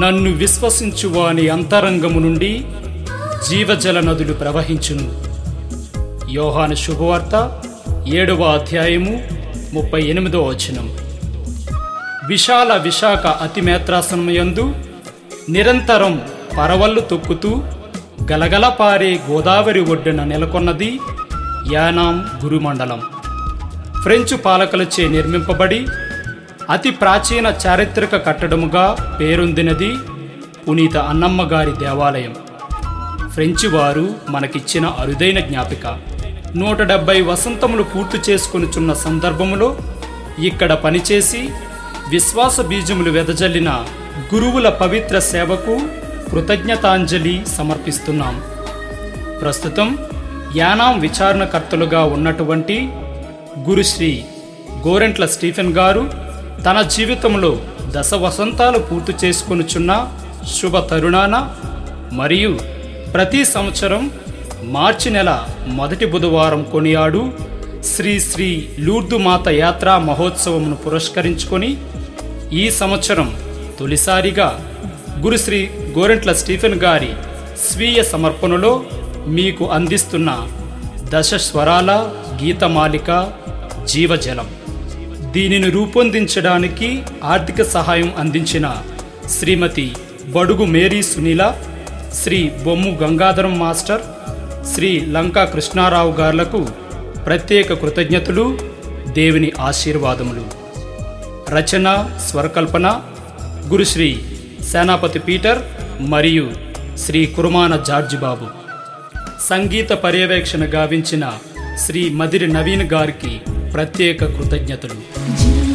నన్ను విశ్వసించు వాని అంతరంగము నుండి జీవజల నదులు ప్రవహించును యోహాను శుభవార్త ఏడవ అధ్యాయము ముప్పై ఎనిమిదో వచనం విశాల విశాఖ అతిమేత్రాసనమయందు నిరంతరం పరవళ్ళు తొక్కుతూ గలగల పారే గోదావరి ఒడ్డున నెలకొన్నది యానాం గురుమండలం ఫ్రెంచు పాలకులచే నిర్మింపబడి అతి ప్రాచీన చారిత్రక కట్టడముగా పేరొందినది పునీత అన్నమ్మ గారి దేవాలయం ఫ్రెంచి వారు మనకిచ్చిన అరుదైన జ్ఞాపిక నూట డెబ్బై వసంతములు పూర్తి చేసుకొనుచున్న సందర్భములో ఇక్కడ పనిచేసి విశ్వాస బీజములు వెదజల్లిన గురువుల పవిత్ర సేవకు కృతజ్ఞతాంజలి సమర్పిస్తున్నాం ప్రస్తుతం యానాం విచారణకర్తలుగా ఉన్నటువంటి గురుశ్రీ గోరెంట్ల స్టీఫెన్ గారు తన జీవితంలో దశ వసంతాలు పూర్తి చేసుకొనుచున్న శుభ తరుణాన మరియు ప్రతి సంవత్సరం మార్చి నెల మొదటి బుధవారం కొనియాడు శ్రీ శ్రీ లూర్దు మాత యాత్రా మహోత్సవమును పురస్కరించుకొని ఈ సంవత్సరం తొలిసారిగా గురుశ్రీ గోరెంట్ల స్టీఫెన్ గారి స్వీయ సమర్పణలో మీకు అందిస్తున్న దశ స్వరాల గీతమాలిక జీవజలం దీనిని రూపొందించడానికి ఆర్థిక సహాయం అందించిన శ్రీమతి బడుగు మేరీ సునీల శ్రీ బొమ్ము గంగాధరం మాస్టర్ శ్రీ లంకా కృష్ణారావు గార్లకు ప్రత్యేక కృతజ్ఞతలు దేవుని ఆశీర్వాదములు రచన స్వరకల్పన గురుశ్రీ సేనాపతి పీటర్ మరియు శ్రీ కురుమాన జార్జి బాబు సంగీత పర్యవేక్షణ గావించిన శ్రీ మదిరి నవీన్ గారికి ప్రత్యేక కృతజ్ఞతలు జీవ